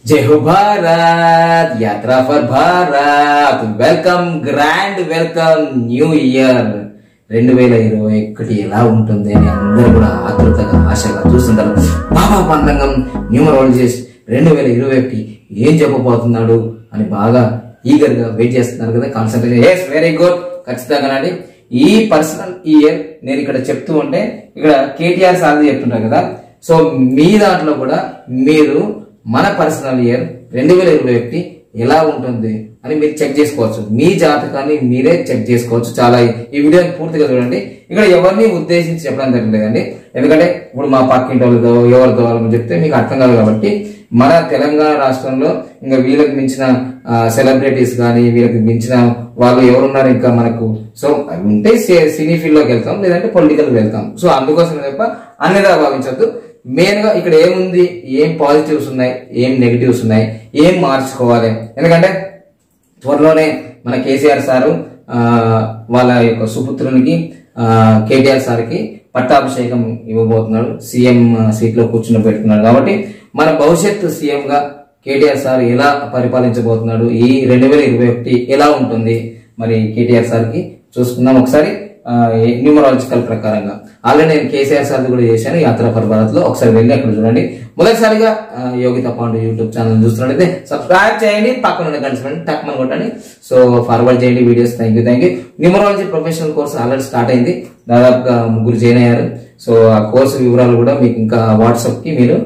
జై హో భారత్ యాత్ర for Bharat welcome grand welcome new year రెండు వేల ఇరవై ఒకటి ఎలా ఉంటుంది అని అందరూ కూడా ఆతృతగా ఆశగా చూస్తుంటారు బాబా పండంగం న్యూమరాలజిస్ట్ రెండు వేల ఇరవై ఒకటి ఏం చెప్పబోతున్నాడు అని బాగా ఈగర్ గా వెయిట్ చేస్తున్నారు కదా కాన్సన్ట్రేషన్ ఎస్ వెరీ గుడ్ ఖచ్చితంగానండి ఈ పర్సనల్ ఇయర్ నేను ఇక్కడ చెప్తూ ఉంటే ఇక్కడ కేటీఆర్ సార్ది చెప్తుంటారు కదా సో మీ దాంట్లో కూడా మీరు మన పర్సనల్ ఇయర్ రెండు వేల ఇరవై ఒకటి ఎలా ఉంటుంది అని మీరు చెక్ చేసుకోవచ్చు మీ జాతకాన్ని మీరే చెక్ చేసుకోవచ్చు చాలా ఈ వీడియోని పూర్తిగా చూడండి ఇక్కడ ఎవరిని ఉద్దేశించి చెప్పడం జరగలేదండి ఎందుకంటే ఇప్పుడు మా పక్కింటి వాళ్ళతో ఎవరితో వాళ్ళని చెప్తే మీకు అర్థం కాదు కాబట్టి మన తెలంగాణ రాష్ట్రంలో ఇంకా వీళ్ళకి మించిన సెలబ్రిటీస్ కానీ వీళ్ళకి మించిన వాళ్ళు ఎవరున్నారు ఇంకా మనకు సో అవి ఉంటే సి- సినీ ఫీల్డ్ లోకి వెళ్తాం లేదంటే పొలిటికల్ వెళ్తాం సో అందుకోసం తప్ప అన్నిదా భావించద్దు మెయిన్ గా ఇక్కడ ఏముంది ఏం పాజిటివ్స్ ఉన్నాయి ఏం నెగిటివ్స్ ఉన్నాయి ఏం మార్చుకోవాలి ఎందుకంటే త్వరలోనే మన కేసీఆర్ సారు ఆ, వాళ్ళ యొక్క సుపుత్రునికి ఆ, కేటీఆర్ సార్కి పట్టాభిషేకం ఇవ్వబోతున్నాడు సీఎం సీట్ లో కూర్చుని పెడుతున్నాడు కాబట్టి మన భవిష్యత్తు సీఎం గా కేటీఆర్ సార్ ఎలా పరిపాలించబోతున్నాడు ఈ రెండు వేల ఇరవై ఒకటి ఎలా ఉంటుంది మరి కేటీఆర్ సార్కి చూసుకుందాం ఒకసారి న్యూమరాలజికల్ ప్రకారంగా ఆల్రెడీ నేను కేసీఆర్ సార్ కూడా చేశాను యాత్ర ఫర్ భారత్ లో ఒకసారి వెళ్ళి అక్కడ చూడండి మొదటిసారిగా ఆ, యోగిత పాండు యూట్యూబ్ ఛానల్ చూస్తున్నట్లయితే సబ్స్క్రైబ్ చేయండి పక్కన ఉన్న గంట చూడండి టక్ మన కొట్టండి సో ఫార్వర్డ్ చేయండి videos thank you thank you numerology professional course already start అయింది దాదాపుగా ముగ్గురు జాయిన్ అయ్యారు సో ఆ కోర్సు వివరాలు కూడా మీకు ఇంకా వాట్సాప్ కి మీరు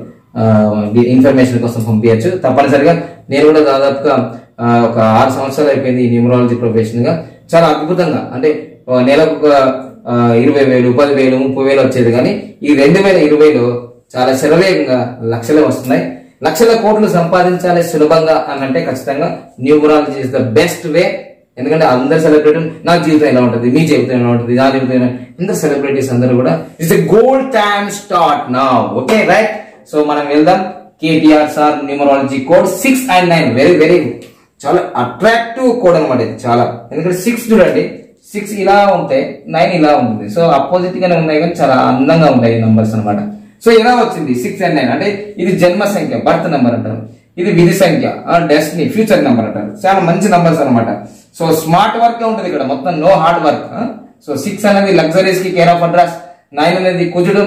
ఇన్ఫర్మేషన్ కోసం పంపించచ్చు తప్పనిసరిగా నేను కూడా దాదాపుగా ఆ, ఒక ఆరు సంవత్సరాలు అయిపోయింది ఈ న్యూమరాలజీ ప్రొఫెషన్ గా చాలా అద్భుతంగా అంటే ఆ, నెలకు ఒక ఆ, ఇరవై వేలు పది వేలు ముప్పై వేలు వచ్చేది కానీ ఈ రెండు వేల ఇరవైలో చాలా శరవేగంగా లక్షలే వస్తున్నాయి లక్షల కోట్లు సంపాదించాలి సులభంగా అని అంటే ఖచ్చితంగా numerology is the best way ఎందుకంటే అందరు సెలబ్రిటీ నా జీవితం ఎలా ఉంటుంది మీ జీవితం ఎలా ఉంటుంది నా జీవితం ఎలా అందరు సెలబ్రిటీస్ అందరూ కూడా it's a gold time start నా ఓకే రైట్ సో మనం వెళ్దాం KTR sir numerology code six and nine very very చాలా అట్రాక్టివ్ కోడ్ అనమాట ఇది చాలా ఎందుకంటే సిక్స్ చూడండి సిక్స్ ఇలా ఉంటే నైన్ ఇలా ఉంటుంది సో అపోజిట్ గానే ఉన్నాయి కానీ చాలా అందంగా ఉంటాయి నంబర్స్ అన్నమాట సో ఇలా వచ్చింది సిక్స్ అండ్ నైన్ అంటే ఇది జన్మ సంఖ్య బర్త్ నెంబర్ అంటారు ఇది విధి సంఖ్య డెస్టినీ ఫ్యూచర్ నెంబర్ అంటారు చాలా మంచి నంబర్స్ అన్నమాట సో స్మార్ట్ వర్క్ ఉంటుంది ఇక్కడ మొత్తం no hard work so six అనేది లగ్జరీస్ కి కేర్ ఆఫ్ అడ్రస్ నైన్ అనేది కుజుడు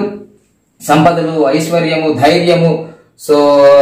సంపదలు ఐశ్వర్యము ధైర్యము సో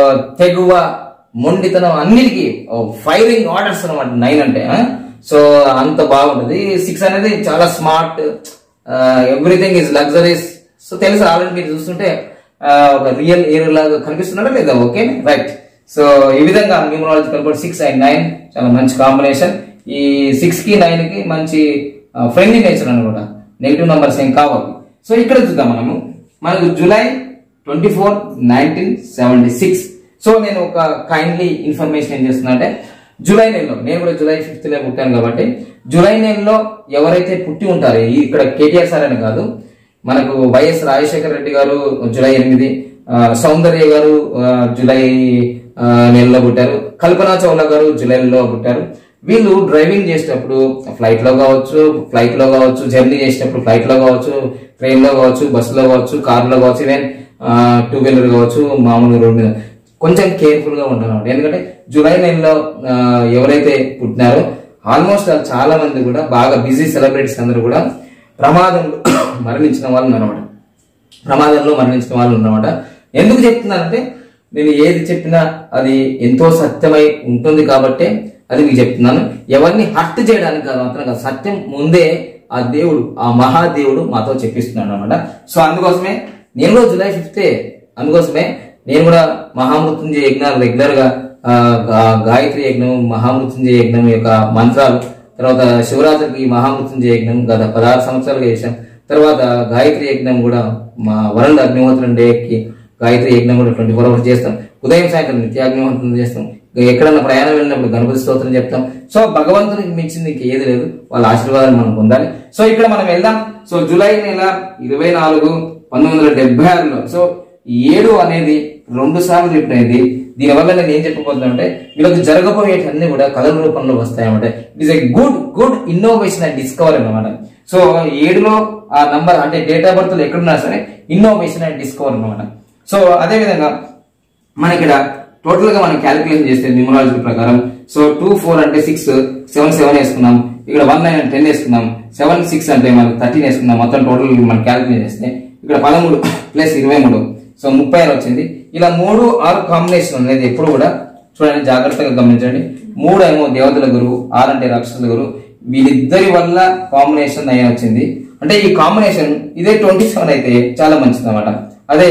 తెగువ మొండితనం అన్నిటికీ ఫైరింగ్ ఆర్డర్స్ అనమాట నైన్ అంటే ఆ? సో అంత బాగుంటుంది సిక్స్ అనేది చాలా smart everything is luxuries so తెలుసు ఆల్రెడీ మీరు చూస్తుంటే ఆ, ఒక రియల్ ఏర్ లాగా కనిపిస్తున్నాడా లేదా ఓకే రైట్ సో ఈ విధంగా numerological code six and nine చాలా మంచి కాంబినేషన్ ఈ సిక్స్ కి నైన్ కి మంచి ఫ్రెండ్లీ నేచర్ అనమాట నెగిటివ్ నంబర్స్ ఏం కావాలి సో ఇక్కడ చూద్దాం మనము మనకు July twenty four nineteen seventy six so నేను ఒక కైండ్లీ ఇన్ఫర్మేషన్ ఏం చేస్తున్నా అంటే జూలై నెలలో నేను కూడా జూలై ఫిఫ్త్ లో పుట్టాను కాబట్టి జూలై నెలలో ఎవరైతే పుట్టి ఉంటారో ఈ ఇక్కడ కేటీఆర్ సార్ అని కాదు మనకు వైఎస్ రాజశేఖర రెడ్డి గారు జూలై ఎనిమిది ఆ, సౌందర్య గారు ఆ, జూలై ఆ, నెలలో పుట్టారు కల్పనా చౌలా గారు జూలైలో పుట్టారు వీళ్ళు డ్రైవింగ్ చేసేటప్పుడు ఫ్లైట్ లో కావచ్చు ఫ్లైట్ లో కావచ్చు జర్నీ చేసేటప్పుడు ఫ్లైట్ లో కావచ్చు ట్రైన్ లో కావచ్చు బస్సులో కావచ్చు కార్ లో కావచ్చు ఈవెన్ టూ వీలర్ కావచ్చు మామూలు రోడ్ మీద కొంచెం కేర్ఫుల్ గా ఉంటాను ఎందుకంటే జూలై నెలలో ఆ, ఎవరైతే పుట్టినారో ఆల్మోస్ట్ చాలా మంది కూడా బాగా బిజీ సెలబ్రిటీస్ అందరూ కూడా ప్రమాదంలో మరణించిన వాళ్ళు ఉన్నారు ప్రమాదంలో మరణించిన వాళ్ళు ఉన్నమాట ఎందుకు చెప్తున్నానంటే నేను ఏది చెప్పినా అది ఎంతో సత్యమై ఉంటుంది కాబట్టి అది మీకు చెప్తున్నాను ఎవరిని హర్ట్ చేయడానికి కాదు మాత్రం కాదు సత్యం ముందే ఆ దేవుడు ఆ మహాదేవుడు మాతో చెప్పిస్తున్నాడు అనమాట సో అందుకోసమే నేను కూడా జూలై ఫిఫ్తే అందుకోసమే నేను కూడా మహామృత్యుంజయ యజ్ఞాలు రెగ్యులర్ గా ఆ, గా- గాయత్రి యజ్ఞం మహామృత్యుంజయ యజ్ఞం యొక్క మంత్రాలు తర్వాత శివరాత్రికి మహామృత్యుంజయ యజ్ఞం గత పదహారు సంవత్సరాలుగా చేశాం తర్వాత గాయత్రి యజ్ఞం కూడా మా వరల్డ్ అగ్నిహోత్రం డేకి గాయత్రి యజ్ఞం కూడా ట్వంటీ ఫోర్ అవర్స్ చేస్తాం ఉదయం సాయంత్రం నిత్యాగ్నిహోత్రం చేస్తాం ఇక ఎక్కడన్నా ప్రయాణం వెళ్ళినప్పుడు గణపతి స్తోత్రం చెప్తాం సో భగవంతునికి మించింది ఇంక ఏది లేదు వాళ్ళ ఆశీర్వాదాలు మనం పొందాలి సో ఇక్కడ మనం వెళ్దాం సో జూలై నెల ఇరవై నాలుగు పంతొమ్మిది వందల డెబ్బై ఆరులో సో ఈ ఏడు అనేది రెండు సార్లు రిపీట్ అయింది దీనివల్ల నేను ఏం చెప్పబోతున్నా అంటే వీళ్ళకి జరగబోయేటన్నీ కూడా కథల రూపంలో వస్తాయన్నమాట it is a good good innovation and discover అన్నమాట సో ఏడులో ఆ నంబర్ అంటే డేట్ ఆఫ్ బర్త్ ఎక్కడున్నా సరే ఇన్నోవేషన్ అండ్ డిస్కవర్ అన్నమాట సో అదే విధంగా మన ఇక్కడ టోటల్ గా మనం క్యాలిక్యులేషన్ చేస్తే న్యూమరాలజీ ప్రకారం సో టూ ఫోర్ అంటే సిక్స్ సెవెన్ సెవెన్ వేసుకున్నాం ఇక్కడ వన్ నైన్ అంటే టెన్ వేసుకున్నాం సెవెన్ సిక్స్ అంటే మనం థర్టీన్ వేసుకున్నాం మొత్తం టోటల్ మనం క్యాలిక్యులేట్ చేస్తే ఇక్కడ పదమూడు ప్లస్ ఇరవై మూడు సో ముప్పై ఆరు వచ్చింది ఇలా మూడు ఆరు కాంబినేషన్ అనేది ఎప్పుడు కూడా చూడండి జాగ్రత్తగా గమనించండి మూడు ఏమో దేవతల గురువు ఆరు అంటే రాక్షసుల గురువు వీళ్ళిద్దరి వల్ల కాంబినేషన్ నైన్ వచ్చింది అంటే ఈ కాంబినేషన్ ఇదే ట్వంటీ సెవెన్ అయితే చాలా మంచిది అనమాట అదే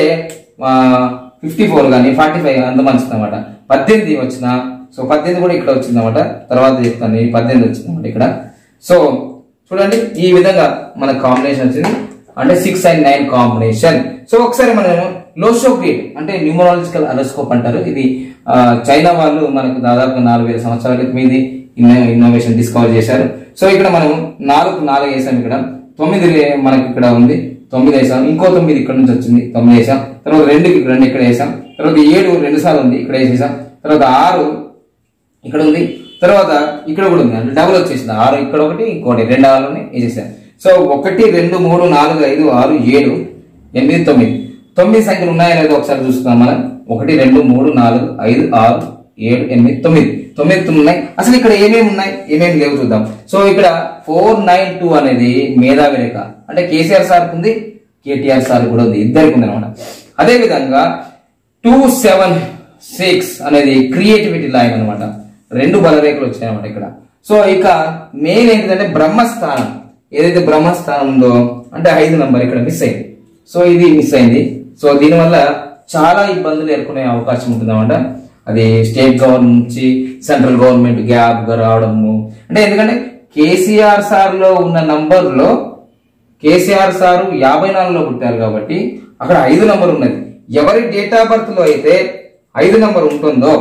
ఫిఫ్టీ ఫోర్ కానీ ఫార్టీ ఫైవ్ అంత మంచిది అనమాట పద్దెనిమిది వచ్చిన సో పద్దెనిమిది కూడా ఇక్కడ వచ్చింది అనమాట తర్వాత చెప్తాను ఈ పద్దెనిమిది వచ్చింది అనమాట ఇక్కడ సో చూడండి ఈ విధంగా మన కాంబినేషన్ వచ్చింది అంటే six and nine combination so ఒకసారి మనం లోషోగ్రేడ్ అంటే న్యూమరాలజికల్ అలోస్కోప్ అంటారు ఇది ఆ, చైనా వాళ్ళు మనకు దాదాపు నాలుగు వేల సంవత్సరాల క్రితం ఇది ఇన్నోవేషన్ డిస్కవర్ చేశారు సో ఇక్కడ మనం నాలుగు నాలుగు వేసాం ఇక్కడ తొమ్మిది లే- మనకి ఇక్కడ ఉంది తొమ్మిది వేసాం ఇంకో తొమ్మిది ఇక్కడ నుంచి వచ్చింది తొమ్మిది వేసాం తర్వాత రెండు రెండు ఇక్కడ వేసాం తర్వాత ఏడు రెండు సార్లు ఉంది ఇక్కడ వేసేసాం తర్వాత ఆరు ఇక్కడ ఉంది తర్వాత ఇక్కడ కూడా ఉంది అంటే డబుల్ వచ్చేసింది ఆరు ఇక్కడ ఒకటి ఇంకోటి రెండు ఆరుని వేసేసాను సో ఒకటి రెండు మూడు నాలుగు ఐదు ఆరు ఏడు ఎనిమిది తొమ్మిది తొమ్మిది సంఖ్యలు ఉన్నాయా లేదో ఒకసారి చూసుకుందాం మనం ఒకటి రెండు మూడు నాలుగు ఐదు ఆరు ఏడు ఎనిమిది తొమ్మిది తొమ్మిది తొమ్మిది ఉన్నాయి అసలు ఇక్కడ ఏమేమి ఉన్నాయి ఏమేమి లేవు చూద్దాం సో ఇక్కడ ఫోర్ నైన్ టూ అనేది మేధావి రేఖ అంటే కేసీఆర్ సార్ ఉంది కేటీఆర్ సార్ కూడా ఉంది ఇద్దరికి ఉంది అనమాట అదే విధంగా టూ సెవెన్ సిక్స్ అనేది క్రియేటివిటీ లైన్ అనమాట రెండు బలరేఖలు వచ్చాయన్నమాట ఇక్కడ సో ఇక మెయిన్ ఏంటిదంటే బ్రహ్మస్థానం ఏదైతే బ్రహ్మస్థానం ఉందో అంటే ఐదు నంబర్ ఇక్కడ మిస్ అయింది సో ఇది మిస్ అయింది సో దీనివల్ల చాలా ఇబ్బందులు ఎదుర్కొనే అవకాశం ఉంటుంది అనమాట అది స్టేట్ గవర్నమెంట్ నుంచి సెంట్రల్ గవర్నమెంట్ గ్యాప్ గా రావడము అంటే ఎందుకంటే కేసీఆర్ సార్ లో ఉన్న నంబర్ లో కేసీఆర్ సారు యాభై నాలుగులో పుట్టారు కాబట్టి అక్కడ ఐదు నంబర్ ఉన్నది ఎవరి డేట్ ఆఫ్ బర్త్ లో అయితే ఐదు నంబర్ ఉంటుందో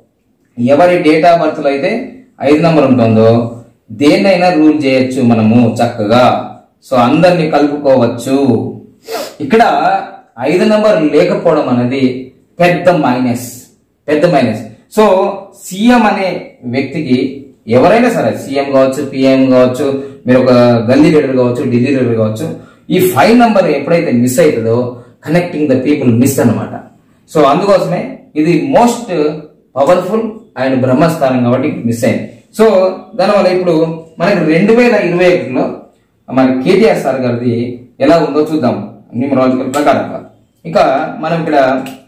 ఎవరి డేట్ ఆఫ్ బర్త్ లో అయితే ఐదు నంబర్ ఉంటుందో దేన్నైనా రూల్ చేయొచ్చు మనము చక్కగా సో అందరినీ కలుపుకోవచ్చు ఇక్కడ ఐదు నంబర్ లేకపోవడం అనేది పెద్ద మైనస్ పెద్ద మైనస్ సో సీఎం అనే వ్యక్తికి ఎవరైనా సరే సీఎం కావచ్చు పిఎం కావచ్చు మీరు ఒక గల్లీ లీడర్ కావచ్చు ఢిల్లీ లీడర్ కావచ్చు ఈ ఫైవ్ నంబర్ ఎప్పుడైతే మిస్ అవుతుందో కనెక్టింగ్ ద పీపుల్ మిస్ అన్నమాట సో అందుకోసమే ఇది మోస్ట్ పవర్ఫుల్ అండ్ బ్రహ్మస్థానం కాబట్టి మిస్ అయింది సో దానివల్ల ఇప్పుడు మనకి రెండు వేల ఇరవై ఒకటిలో మన కేటీఆర్ సార్ గారిది ఎలా ఉందో చూద్దాం న్యూమరాలజికల్ ప్రకారంగా ఇక మనం ఇక్కడ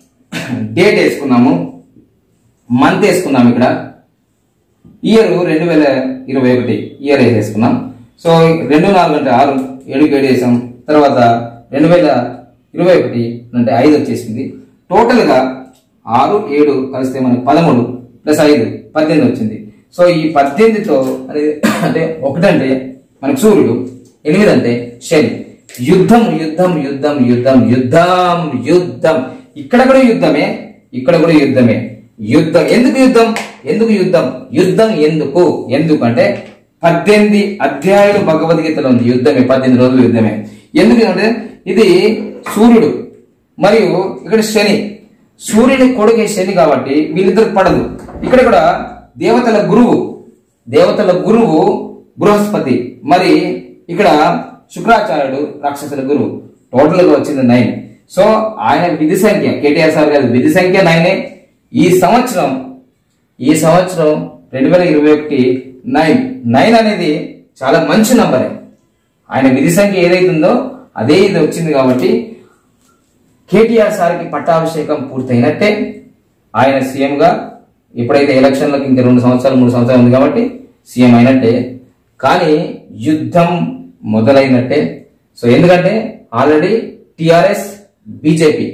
డేట్ వేసుకున్నాము మంత్ వేసుకున్నాం ఇక్కడ ఇయర్ రెండు వేల ఇరవై ఒకటి ఇయర్ వేసేసుకున్నాం సో రెండు నాలుగు అంటే ఆరు ఏడుకి ఏడు వేసాం తర్వాత రెండు వేల ఇరవై ఒకటి అంటే ఐదు వచ్చేసింది టోటల్గా ఆరు ఏడు కలిస్తే మనకి పదమూడు ప్లస్ ఐదు పద్దెనిమిది వచ్చింది సో ఈ పద్దెనిమిదితో అనేది అంటే ఒకటంటే మనకు సూర్యుడు ఎనిమిది అంటే శని యుద్ధం యుద్ధం యుద్ధం యుద్ధం యుద్ధం యుద్ధం ఇక్కడ కూడా యుద్ధమే ఇక్కడ కూడా యుద్ధమే యుద్ధం ఎందుకు యుద్ధం ఎందుకు యుద్ధం యుద్ధం ఎందుకు ఎందుకంటే పద్దెనిమిది అధ్యాయులు భగవద్గీతలో ఉంది యుద్ధమే పద్దెనిమిది రోజులు యుద్ధమే ఎందుకు అంటే ఇది సూర్యుడు మరియు ఇక్కడ శని సూర్యుని కొడుకే శని కాబట్టి వీళ్ళిద్దరికి పడదు ఇక్కడ కూడా దేవతల గురువు దేవతల గురువు బృహస్పతి మరి ఇక్కడ శుక్రాచార్యుడు రాక్షసుల గురువు టోటల్ గా వచ్చింది నైన్ సో ఆయన విధి సంఖ్య కేటీఆర్ సార్ గారి విధి సంఖ్య నైనే ఈ సంవత్సరం ఈ సంవత్సరం రెండు వేల ఇరవై ఒకటి నైన్ నైన్ అనేది చాలా మంచి నంబరే ఆయన విధి సంఖ్య ఏదైతుందో అదే ఇది వచ్చింది కాబట్టి కేటీఆర్ సార్కి పట్టాభిషేకం పూర్తయినట్టే ఆయన సీఎంగా ఎప్పుడైతే ఎలక్షన్లకు ఇంకా రెండు సంవత్సరాలు మూడు సంవత్సరాలు ఉంది కాబట్టి సీఎం అయినట్టే కానీ యుద్ధం మొదలైనట్టే సో ఎందుకంటే ఆల్రెడీ టిఆర్ఎస్ బీజేపీ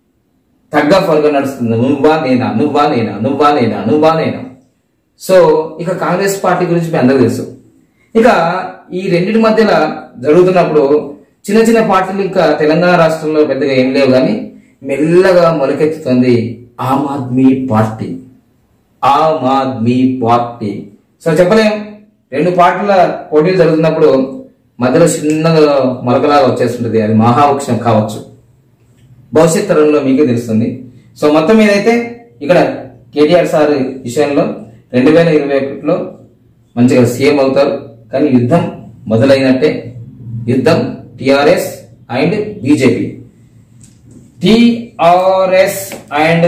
తగ్గ ఫర్గా నడుస్తుంది నువ్వా నేనా నువ్వా నేనా నువ్వా నేనా నువ్వా నేనా సో ఇక కాంగ్రెస్ పార్టీ గురించి మీ అందరికీ తెలుసు ఇక ఈ రెండింటి మధ్యలో జరుగుతున్నప్పుడు చిన్న చిన్న పార్టీలు ఇంకా తెలంగాణ రాష్ట్రంలో పెద్దగా ఏం లేవు కానీ మెల్లగా మొలకెత్తుతుంది Aam Aadmi party Aam Aadmi party so చెప్పలేం రెండు పార్టీల పోటీలు జరుగుతున్నప్పుడు మధ్యలో చిన్నగా మొలకలాగా వచ్చేస్తుంటుంది అది మహావృక్షం కావచ్చు భవిష్యత్ తరంలో మీకే తెలుస్తుంది సో మొత్తం మీద అయితే ఇక్కడ కేటీఆర్ సార్ విషయంలో రెండు వేల ఇరవై ఒకటిలో మంచిగా సీఎం అవుతారు కానీ యుద్ధం మొదలైనట్టే యుద్ధం TRS and BJP T TRS and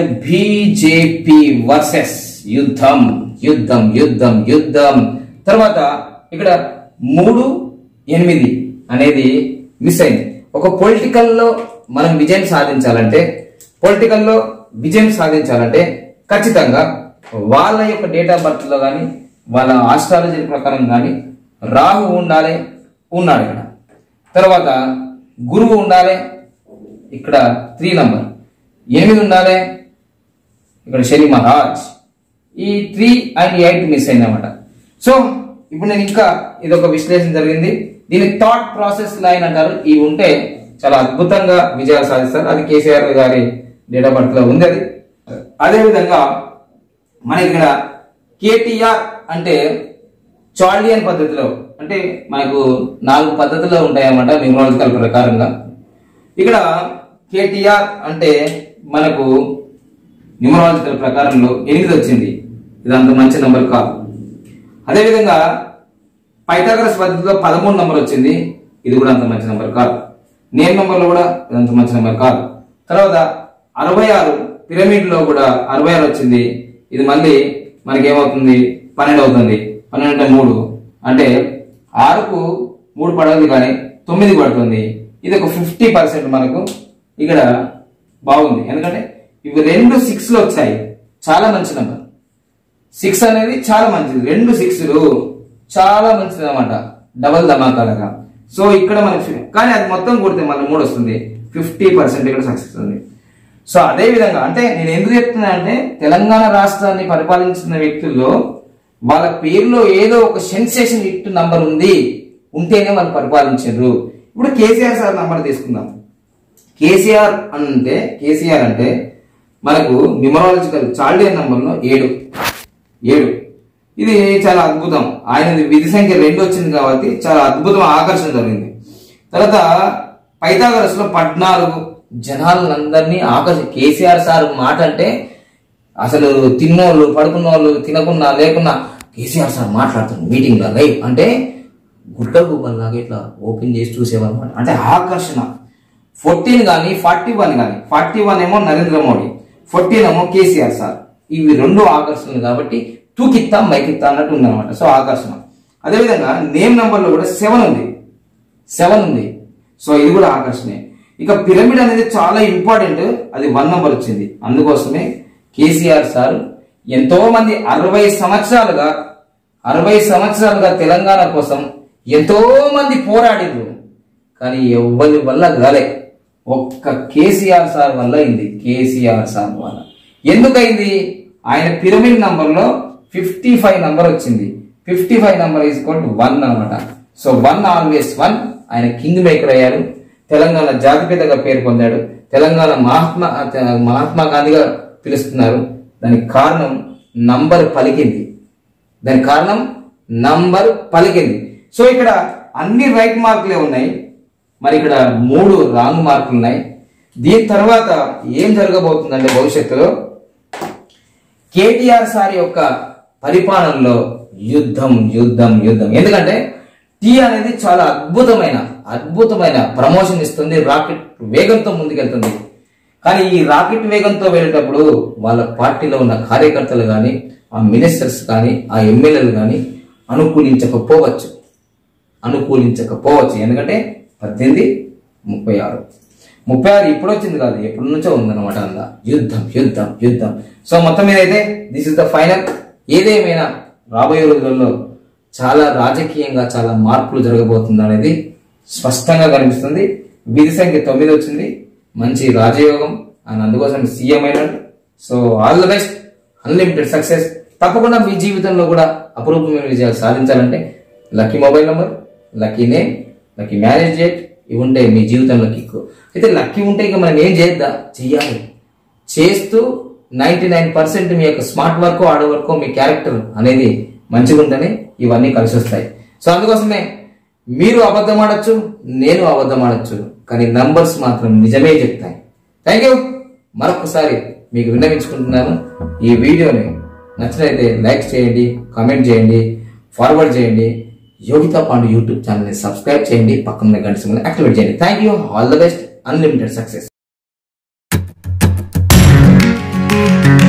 BJP versus యుద్ధం యుద్ధం యుద్ధం యుద్ధం తర్వాత ఇక్కడ మూడు ఎనిమిది అనేది మిస్ అయింది ఒక పొలిటికల్ లో మనం విజయం సాధించాలంటే పొలిటికల్ లో విజయం సాధించాలంటే ఖచ్చితంగా వాళ్ళ యొక్క డేట్ ఆఫ్ బర్త్ లో కానీ వాళ్ళ ఆస్ట్రాలజీ ప్రకారం కానీ రాహు ఉండాలి ఉన్నాడు ఇక్కడ తర్వాత గురువు ఉండాలి ఇక్కడ త్రీ నంబర్ ఎనిమిది ఉండాలి ఇక్కడ శని మహారాజ్ ఈ త్రీ అండ్ ఎయిట్ మిస్ అయిందన్నమాట సో ఇప్పుడు నేను ఇంకా ఇది ఒక విశ్లేషణ జరిగింది దీని థాట్ ప్రాసెస్ లైన్ అంటారు ఇవి ఉంటే చాలా అద్భుతంగా విజయాలు సాధిస్తారు అది కేసీఆర్ గారి డేట్ ఆఫ్ బర్త్ లో ఉంది అది అదే విధంగా మనకి ఇక్కడ కేటీఆర్ అంటే చార్లియన్ పద్ధతిలో అంటే మనకు నాలుగు పద్ధతులు ఉంటాయన్నమాట న్యూమరాలజికల్ ప్రకారంగా ఇక్కడ కేటీఆర్ అంటే మనకు న్యూమరాలజికల్ ప్రకారంలో ఎనిమిది వచ్చింది ఇది అంత మంచి నంబర్ కాదు అదేవిధంగా పైథాగరస్ పద్ధతిలో పదమూడు నంబర్ వచ్చింది ఇది కూడా అంత మంచి నంబర్ కాదు నేమ్ నంబర్లో కూడా ఇది అంత మంచి నంబర్ కాదు తర్వాత అరవై ఆరు పిరమిడ్ లో కూడా అరవై ఆరు వచ్చింది ఇది మళ్ళీ మనకి ఏమవుతుంది పన్నెండు అవుతుంది పన్నెండు అంటే మూడు అంటే ఆరుకు మూడు పడదు కానీ తొమ్మిది పడుతుంది ఇది ఒక ఫిఫ్టీ పర్సెంట్ మనకు ఇక్కడ బాగుంది ఎందుకంటే ఇవి రెండు సిక్స్లు వచ్చాయి చాలా మంచి నెంబర్ సిక్స్ అనేది చాలా మంచిది రెండు సిక్స్లు చాలా మంచిది అనమాట డబల్ ధమాకాలుగా సో ఇక్కడ మనకి ఫి- కానీ అది మొత్తం కొడితే మళ్ళీ మూడు వస్తుంది ఫిఫ్టీ పర్సెంట్ ఇక్కడ సక్సెస్ ఉంది సో అదే విధంగా అంటే నేను ఎందుకు చెప్తున్నా అంటే తెలంగాణ రాష్ట్రాన్ని పరిపాలించిన వ్యక్తుల్లో వాళ్ళ పేరులో ఏదో ఒక సెన్సేషన్ హిట్ నంబర్ ఉంది ఉంటేనే వాళ్ళు పరిపాలించారు ఇప్పుడు కేసీఆర్ సార్ నంబర్ తీసుకుందాం కేసీఆర్ అంటే కేసీఆర్ అంటే మనకు న్యూమరాలజికల్ చార్లియన్ నంబర్లో ఏడు ఏడు ఇది చాలా అద్భుతం ఆయనది విధి సంఖ్య రెండు వచ్చింది కాబట్టి చాలా అద్భుతం ఆకర్షణ జరిగింది తర్వాత పైథాగరస్ లో పద్నాలుగు జనాలందరినీ ఆకర్షి కేసీఆర్ సార్ మాట అంటే అసలు తిన్నోళ్ళు పడుకున్నోళ్ళు తినకున్నా లేకున్నా కేసీఆర్ సార్ మాట్లాడుతున్నారు మీటింగ్ లో లైవ్ అంటే గుడ్డ గుబ్బల్లాగా ఇట్లా ఓపెన్ చేసి చూసేవాళ్ళమాట అంటే ఆకర్షణ ఫోర్టీన్ కానీ ఫార్టీ వన్ కానీ ఫార్టీ వన్ ఏమో నరేంద్ర మోడీ ఫోర్టీన్ ఏమో కేసీఆర్ సార్ ఇవి రెండు ఆకర్షణలు కాబట్టి తూకిత్తా మైకిత్తా అన్నట్టు ఉందన్నమాట సో ఆకర్షణ అదేవిధంగా నేమ్ నంబర్లో కూడా సెవెన్ ఉంది సెవెన్ ఉంది సో ఇది కూడా ఆకర్షణే ఇక పిరమిడ్ అనేది చాలా ఇంపార్టెంట్ అది వన్ నంబర్ వచ్చింది అందుకోసమే కేసీఆర్ సార్ ఎంతో మంది అరవై సంవత్సరాలుగా అరవై సంవత్సరాలుగా తెలంగాణ కోసం ఎంతో మంది పోరాడిరు కానీ ఎవ్వరి వల్ల కాలే ఒక్క కేసీఆర్ సార్ వల్ల అయింది కేసీఆర్ సార్ వల్ల ఎందుకైంది ఆయన పిరమిడ్ నంబర్లో ఫిఫ్టీ ఫైవ్ నంబర్ వచ్చింది fifty five number is code one అనమాట సో వన్ ఆల్వేస్ వన్ ఆయన కింగ్ మేకర్ అయ్యారు తెలంగాణ జాతిపితగా పేరు పొందాడు తెలంగాణ మహాత్మా మహాత్మా గాంధీగా పిలుస్తున్నారు దానికి కారణం నంబర్ పలికింది దానికి కారణం నంబర్ పలికింది సో ఇక్కడ అన్ని రైట్ మార్కులే ఉన్నాయి మరి ఇక్కడ మూడు రాంగ్ మార్కులు ఉన్నాయి దీని తర్వాత ఏం జరగబోతుందంటే భవిష్యత్తులో కేటీఆర్ సార్ యొక్క పరిపాలనలో యుద్ధం యుద్ధం యుద్ధం ఎందుకంటే టీ అనేది చాలా అద్భుతమైన అద్భుతమైన ప్రమోషన్ ఇస్తుంది రాకెట్ వేగంతో ముందుకెళ్తుంది కానీ ఈ రాకెట్ వేగంతో వెళ్ళేటప్పుడు వాళ్ళ పార్టీలో ఉన్న కార్యకర్తలు కానీ ఆ మినిస్టర్స్ కానీ ఆ ఎమ్మెల్యేలు కానీ అనుకూలించకపోవచ్చు అనుకూలించకపోవచ్చు ఎందుకంటే పద్దెనిమిది ముప్పై ఆరు ముప్పై ఆరు ఇప్పుడు వచ్చింది కాదు ఎప్పటి నుంచో ఉందన్నమాట అందులో యుద్ధం యుద్ధం యుద్ధం సో మొత్తం మీద అయితే దిస్ ఇస్ ద ఫైనల్ ఏదేమైనా రాబోయే రోజులలో చాలా రాజకీయంగా చాలా మార్పులు జరగబోతుంది అనేది స్పష్టంగా కనిపిస్తుంది విధి సంఖ్య తొమ్మిది వచ్చింది మంచి రాజయోగం ఆయన అందుకోసం సీఎం అయినాడు so all the best unlimited success తప్పకుండా మీ జీవితంలో కూడా అపురూపమైన విజయాలు సాధించాలంటే lucky mobile number lucky name lucky marriage date ఇవి ఉంటాయి మీ జీవితంలో కిక్కు అయితే లక్కీ ఉంటే ఇక మనం ఏం చేద్దాం చెయ్యాలి చేస్తూ నైంటీ నైన్ పర్సెంట్ మీ యొక్క స్మార్ట్ వర్క్ హార్డ్ వర్క్ మీ క్యారెక్టర్ అనేది మంచిగా ఉంటేనే ఇవన్నీ కలిసి వస్తాయి సో అందుకోసమే మీరు అబద్ధం ఆడొచ్చు నేను అబద్ధం ఆడొచ్చు కానీ నంబర్స్ మాత్రం నిజమే చెప్తాయి థ్యాంక్ యూ మరొకసారి మీకు విన్నవించుకుంటున్నాను ఈ వీడియోని నచ్చినైతే లైక్ చేయండి కామెంట్ చేయండి ఫార్వర్డ్ చేయండి యోగితా పాండు యూట్యూబ్ ఛానల్ని సబ్స్క్రైబ్ చేయండి పక్కన గంట సింబల్ యాక్టివేట్ చేయండి thank you all the best unlimited success Thank